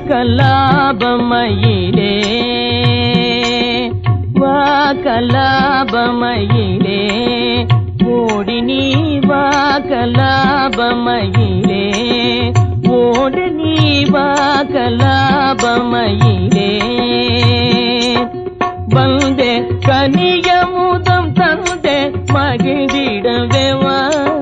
கலாபமயிலே வா கலாபமயிலே ஓடி நீ வா கலாபமயிலே ஓடி நீ வா கலாபமயிலே வந்தே கனியமுதம் தந்தே மகிழ்ந்திடவே வா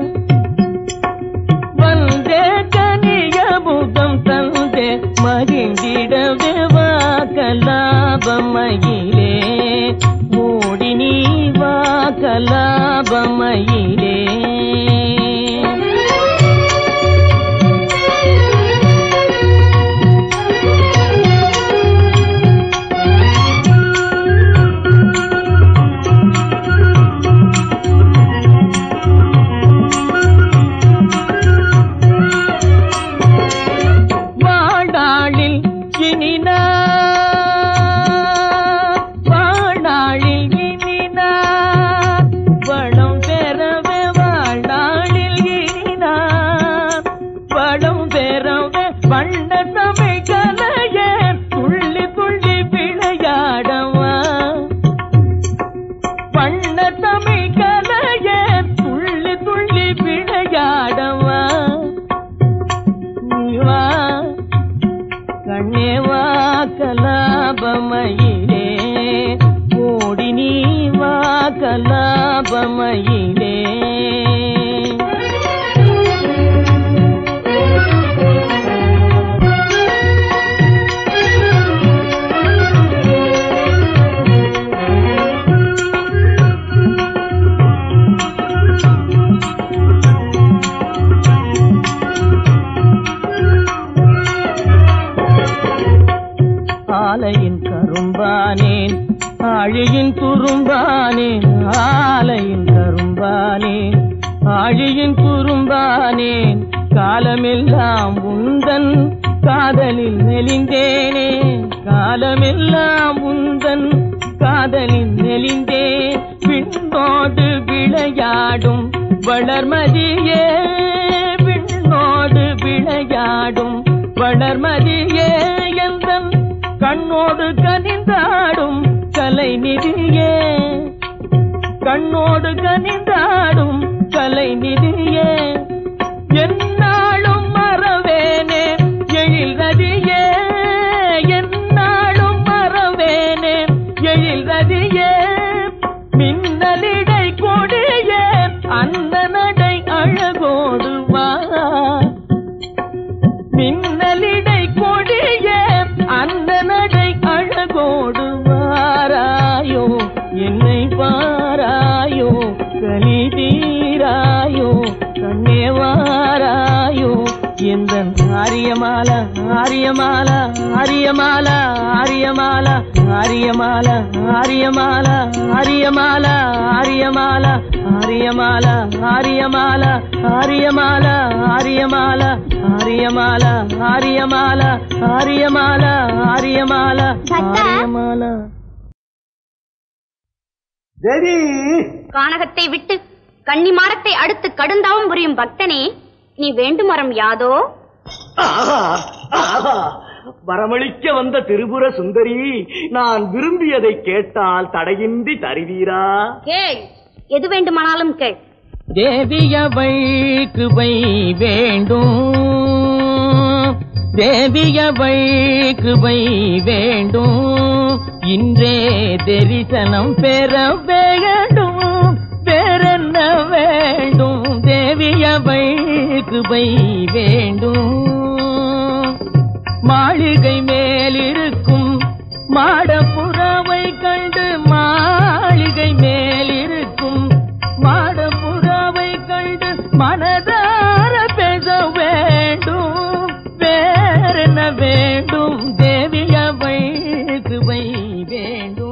வந்தே கனியமுதம் தந்தே மகிழ்ந்திடவே வா கலாபமயிலே ஓடி நீ வா கலாபமயிலே வாழாளில் இனினா வாழாளில் இனினா வளம் பெறவே வாழ்நாளில் இனினா வளம் பெறவே வண்ண தமிழ் கலையே துள்ளி துள்ளி விளையாடவா வண்ண தமிழ் கலையே துள்ளி துள்ளி விளையாடவா நீ வா கண்ணே வா கலாபமயிலே ஓடி நீ வா கலாபமயிலே ஆலையின் கரும்பானேன் ஆழியின் குறும்பானேன் ஆலையின் கரும்பானேன் ஆழியின் குறும்பானேன் காலமெல்லாம் உந்தன் காதலில் நெலிந்தேனே காலமெல்லாம் உந்தன் காதலில் நெலிந்தே விண்ணோடு விளையாடும் வளர்மதியே விண்ணோடு விளையாடும் வளர்மதியே எந்தன் கண்ணோடு கனிந்தாடும் கலை நிதியே கண்ணோடு கனிந்தாடும் கலை நிதியே என்னாலும் மறவேனே எழில் நதியே என்னாலும் மறவேனே எழில் நதியே மின்னலிடை கொடியே அந்த நடை அழகோடு வா மின்னலிடை கொடியே அந்த நடை அழகோடு வாராயோ என்னை பாராயோ கலி தீராயோ கண்ணே வாராயோ எந்த ஆரியமால ஆரியமால ஆரியமால ஆரியமால ஆரியமால ஆரியமால ஆரியமால ஆரியமால ஆரியமால ஆரியமால ஆரியமால ஆரியமால ஆரியமால ஆரியமால ஆரியமால ஆரியமால ஆரியமால தேவி கானகத்தை விட்டு கன்னிமாடத்தை அடுத்து கடுந்தாவும் புரியும் பக்தனே நீ வேண்டுமரம் யாதோ ஆஹா, ஆஹா. வரமளிக்க வந்த திரிபுர சுந்தரி நான் விரும்பியதை கேட்டால் தடையின்றி தருவீரா கேள் எது வேண்டுமானாலும் கேள் தேவியவை கிருபை வேண்டும் தேவியவை கிருபை வேண்டும் இன்றே தரிசனம் பெற வேண்டும் வேறென்ன வேண்டும் தேவியவை கிருபை வேண்டும் மாளிகை மேலிருக்கும் மாடப்புறாவை கண்டு மாளிகை மேலிருக்கும் மாடப்புறாவை கண்டு மனதார பேச வேண்டும் வேறென்ன வேண்டும் தேவியவை கிருபை வேண்டும்